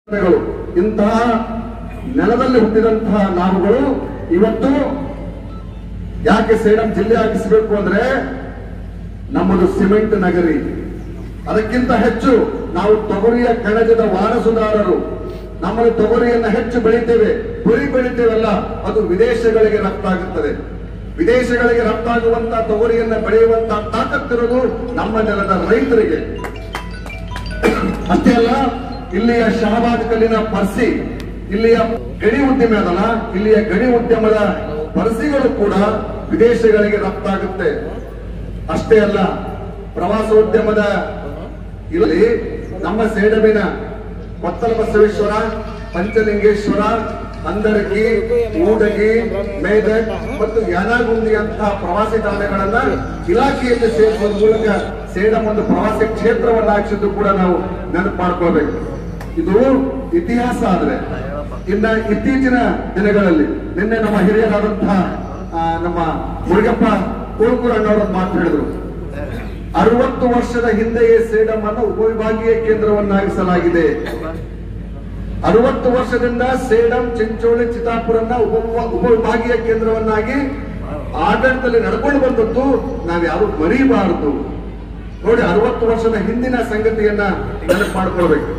ಗಳು ಇಂತಹ ನೆಲದಲ್ಲಿ ಹುಟ್ಟಿದಂತಹ ನಾವುಗಳು ಇವತ್ತು ಯಾಕೆ ಸೇಡಂ ಜಿಲ್ಲೆ ಆಗಿಸಬೇಕು ಅಂದ್ರೆ ನಮ್ಮದು ಸಿಮೆಂಟ್ ನಗರಿ ಅದಕ್ಕಿಂತ ಹೆಚ್ಚು ನಾವು ತೊಗರಿಯ ಕಣಜದ ವಾರಸುದಾರರು ನಮ್ಮಲ್ಲಿ ತೊಗರಿಯನ್ನ ಹೆಚ್ಚು ಬೆಳಿತೇವೆ ಪುರಿ ಬೆಳಿತೇವಲ್ಲ ಅದು ವಿದೇಶಗಳಿಗೆ ರಫ್ತಾಗುತ್ತದೆ ವಿದೇಶಗಳಿಗೆ ರಫ್ತಾಗುವಂತ ತೊಗರಿಯನ್ನ ಬೆಳೆಯುವಂತ ತಾಕತ್ತಿರೋದು ನಮ್ಮ ನೆಲದ ರೈತರಿಗೆ ಅಷ್ಟೇ ಅಲ್ಲ ಇಲ್ಲಿಯ ಶಹಬಾದ್ ಕಲ್ಲಿನ ಪರ್ಸಿ ಇಲ್ಲಿಯ ಗಣಿ ಉದ್ಯಮ ಅದಲ್ಲ ಇಲ್ಲಿಯ ಗಣಿ ಉದ್ಯಮದ ಪರ್ಸಿಗಳು ಕೂಡ ವಿದೇಶಗಳಿಗೆ ರಫ್ತಾಗುತ್ತೆ ಅಷ್ಟೇ ಅಲ್ಲ ಪ್ರವಾಸೋದ್ಯಮದ ಇಲ್ಲಿ ನಮ್ಮ ಸೇಡಮಿನ ಕೊತ್ತಲ ಬಸವೇಶ್ವರ ಪಂಚಲಿಂಗೇಶ್ವರ ಅಂದರಗಿ ಮೂಡಗಿ ಮೇದಕ್ ಮತ್ತು ಯಾನಾಗುಂದಿ ಅಂತಹ ಪ್ರವಾಸಿ ತಾಣಗಳನ್ನ ಇಲಾಖೆಯಲ್ಲಿ ಸೇರಿಸುವ ಮೂಲಕ ಸೇಡಂ ಒಂದು ಪ್ರವಾಸಿ ಕ್ಷೇತ್ರವನ್ನಾಗಿಸಿದ್ದು ಕೂಡ ನಾವು ನೆನಪು ಮಾಡ್ಕೋಬೇಕು ಇದು ಇತಿಹಾಸ ಆದ್ರೆ ಇನ್ನ ಇತ್ತೀಚಿನ ದಿನಗಳಲ್ಲಿ ನಿನ್ನೆ ನಮ್ಮ ಹಿರಿಯರಾದಂತಹ ಆ, ನಮ್ಮ ಮುರುಗಪ್ಪ ಕೋಳ್ಕೂರಣ್ಣವರ ಮಾತು ಹೇಳಿದ್ರು ಅರವತ್ತು ವರ್ಷದ ಹಿಂದೆಯೇ ಸೇಡಂ ಅನ್ನು ಉಪವಿಭಾಗೀಯ ಕೇಂದ್ರವನ್ನಾಗಿಸಲಾಗಿದೆ ಅರವತ್ತು ವರ್ಷದಿಂದ ಸೇಡಂ ಚಿಂಚೋಳಿ ಚಿತ್ತಾಪುರನ್ನ ಉಪ ಉಪವಿಭಾಗೀಯ ಕೇಂದ್ರವನ್ನಾಗಿ ಆಡಳಿತದಲ್ಲಿ ನಡ್ಕೊಂಡು ಬಂದದ್ದು ನಾವು ಯಾರು ಮರೀಬಾರದು ನೋಡಿ ಅರವತ್ತು ವರ್ಷದ ಹಿಂದಿನ ಸಂಗತಿಯನ್ನ ನೆನಪು ಮಾಡ್ಕೊಳ್ಬೇಕು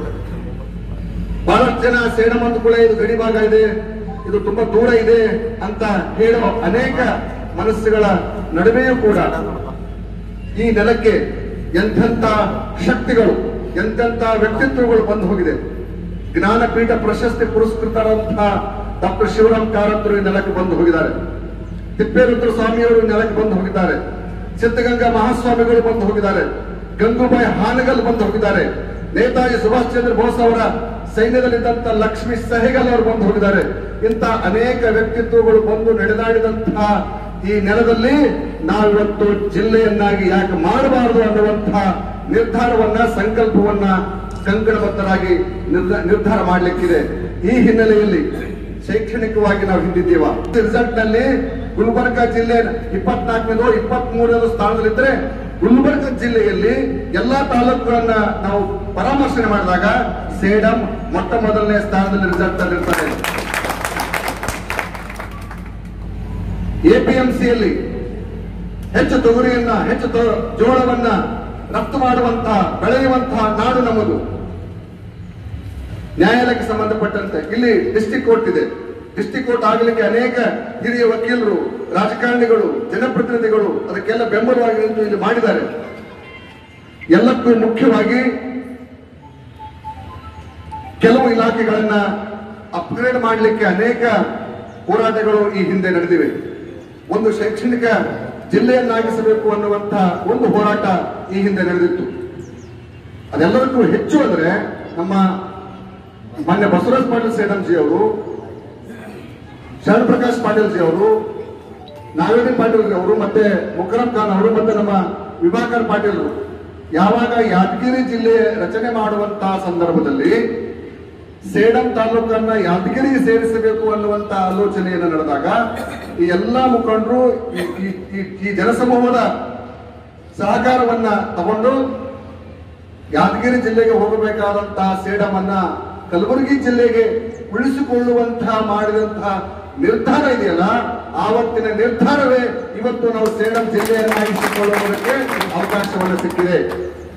ಬಹಳಷ್ಟು ಜನ ಸೇಡಂ ಅಂದ್ಕೊಳ್ಳೆ ಇದು ಗಡಿ ಭಾಗ ಇದೆ ಇದು ತುಂಬಾ ದೂರ ಇದೆ ಅಂತ ಹೇಳೋ ಅನೇಕ ಮನಸ್ಸುಗಳ ನಡುವೆಯೂ ಕೂಡ ಈ ನೆಲಕ್ಕೆ ಎಂಥೆಂಥ ಶಕ್ತಿಗಳು ಎಂತೆಂಥ ವ್ಯಕ್ತಿತ್ವಗಳು ಬಂದು ಹೋಗಿದೆ ಜ್ಞಾನಪೀಠ ಪ್ರಶಸ್ತಿ ಪುರಸ್ಕೃತರಂತಹ ಡಾಕ್ಟರ್ ಶಿವರಾಮ್ ಕಾರಂತರು ಈ ನೆಲಕ್ಕೆ ಬಂದು ಹೋಗಿದ್ದಾರೆ ತಿಪ್ಪೇರುದ್ರ ಸ್ವಾಮಿಯವರು ಈ ನೆಲಕ್ಕೆ ಬಂದು ಹೋಗಿದ್ದಾರೆ ಸಿದ್ಧಗಂಗಾ ಮಹಾಸ್ವಾಮಿಗಳು ಬಂದು ಹೋಗಿದ್ದಾರೆ ಗಂಗೂಬಾಯಿ ಹಾನಗಲ್ ಬಂದು ಹೋಗಿದ್ದಾರೆ ನೇತಾಜಿ ಸುಭಾಷ್ ಚಂದ್ರ ಬೋಸ್ ಅವರ ಸೈನ್ಯದಲ್ಲಿದ್ದಂತ ಲಕ್ಷ್ಮೀ ಸೆಹಗಲ್ ಅವರು ಬಂದು ಹೋಗಿದ್ದಾರೆ ಇಂಥ ಅನೇಕ ವ್ಯಕ್ತಿತ್ವಗಳು ಬಂದು ನಡೆದಾಡಿದಂತಹ ಈ ನೆಲದಲ್ಲಿ ನಾವಿವತ್ತು ಜಿಲ್ಲೆಯನ್ನಾಗಿ ಯಾಕೆ ಮಾಡಬಾರದು ಅನ್ನುವಂತಹ ನಿರ್ಧಾರವನ್ನ ಸಂಕಲ್ಪವನ್ನ ಕಂಕಣಬದ್ಧರಾಗಿ ನಿರ್ಧ- ನಿರ್ಧಾರ ಮಾಡಲಿಕ್ಕಿದೆ ಈ ಹಿನ್ನೆಲೆಯಲ್ಲಿ ಶೈಕ್ಷಣಿಕವಾಗಿ ನಾವು ಹಿಂದಿದ್ದೀವ ರಿಸಲ್ಟ್ ನಲ್ಲಿ ಗುಲ್ಬರ್ಗ ಜಿಲ್ಲೆ ಇಪ್ಪತ್ನಾಲ್ಕನೇದು ಇಪ್ಪತ್ತ್ ಮೂರನೇದು ಸ್ಥಾನದಲ್ಲಿದ್ರೆ ಗುಲ್ಬರ್ಗ ಜಿಲ್ಲೆಯಲ್ಲಿ ಎಲ್ಲಾ ತಾಲೂಕುಗಳನ್ನ ನಾವು ಪರಾಮರ್ಶನೆ ಮಾಡಿದಾಗ ಸೇಡಂ ಮೊಟ್ಟ ಮೊದಲನೇ ಸ್ಥಾನದಲ್ಲಿ ರಿಸಲ್ಟ್ ಅಲ್ಲಿ ಇರ್ತಾರೆ ಎಪಿಎಂಸಿಯಲ್ಲಿ ಹೆಚ್ಚು ತೊಗರಿಯನ್ನ ಹೆಚ್ಚು ತೊ- ಜೋಳವನ್ನ ರಫ್ತು ಮಾಡುವಂತಹ ಬೆಳೆಯುವಂತಹ ನಾಡು ನಮ್ಮದು ನ್ಯಾಯಾಲಯಕ್ಕೆ ಸಂಬಂಧಪಟ್ಟಂತೆ ಇಲ್ಲಿ ಡಿಸ್ಟಿಕ್ ಕೋರ್ಟ್ ಇದೆ ಡಿಸ್ಟಿಕ್ ಕೋರ್ಟ್ ಆಗಲಿಕ್ಕೆ ಅನೇಕ ಹಿರಿಯ ವಕೀಲರು ರಾಜಕಾರಣಿಗಳು ಜನಪ್ರತಿನಿಧಿಗಳು ಅದಕ್ಕೆಲ್ಲ ಬೆಂಬಲವಾಗಿ ನಿಂತು ಇಲ್ಲಿ ಮಾಡಿದ್ದಾರೆ ಎಲ್ಲಕ್ಕೂ ಮುಖ್ಯವಾಗಿ ಕೆಲವು ಇಲಾಖೆಗಳನ್ನ ಅಪ್ಗ್ರೇಡ್ ಮಾಡಲಿಕ್ಕೆ ಅನೇಕ ಹೋರಾಟಗಳು ಈ ಹಿಂದೆ ನಡೆದಿವೆ ಒಂದು ಶೈಕ್ಷಣಿಕ ಜಿಲ್ಲೆಯನ್ನಾಗಿಸಬೇಕು ಅನ್ನುವಂತ ಒಂದು ಹೋರಾಟ ಈ ಹಿಂದೆ ನಡೆದಿತ್ತು ಅದೆಲ್ಲದಕ್ಕೂ ಹೆಚ್ಚು ಅಂದ್ರೆ ನಮ್ಮ ಮಾನ್ಯ ಬಸವರಾಜ ಪಾಟೀಲ್ ಸೇಡಂ ಜಿ ಅವರು ಶರಣ್ ಪ್ರಕಾಶ್ ಪಾಟೀಲ್ ಜಿ ಅವರು ನಾವೇದಿ ಪಾಟೀಲ್ ಜಿ ಅವರು ಮತ್ತೆ ಮುಕರಂ ಖಾನ್ ಅವರು ಮತ್ತೆ ನಮ್ಮ ವಿಭಾಕರ್ ಪಾಟೀಲ್ ಯಾವಾಗ ಯಾದಗಿರಿ ಜಿಲ್ಲೆ ರಚನೆ ಮಾಡುವಂತಹ ಸಂದರ್ಭದಲ್ಲಿ ಸೇಡಂ ತಾಲೂಕನ್ನ ಯಾದಗಿರಿಗೆ ಸೇರಿಸಬೇಕು ಅನ್ನುವಂತ ಆಲೋಚನೆಯನ್ನು ನಡೆದಾಗ ಈ ಎಲ್ಲಾ ಮುಖಂಡರು ಈ- ಈ- ಈ- ಈ ಜನಸಮೂಹದ ಸಹಕಾರವನ್ನ ತಗೊಂಡು ಯಾದಗಿರಿ ಜಿಲ್ಲೆಗೆ ಹೋಗಬೇಕಾದಂತಹ ಸೇಡಮನ್ನ ಕಲಬುರಗಿ ಜಿಲ್ಲೆಗೆ ಉಳಿಸಿಕೊಳ್ಳುವಂತಹ ಮಾಡಿದಂತಹ ನಿರ್ಧಾರ ಇದೆಯಲ್ಲ ಆವತ್ತಿನ ನಿರ್ಧಾರವೇ ಇವತ್ತು ನಾವು ಸೇಡಂ ಜಿಲ್ಲೆಯನ್ನಾಗಿಸಿಕೊಳ್ಳುವುದಕ್ಕೆ ಅವಕಾಶವನ್ನು ಸಿಕ್ಕಿದೆ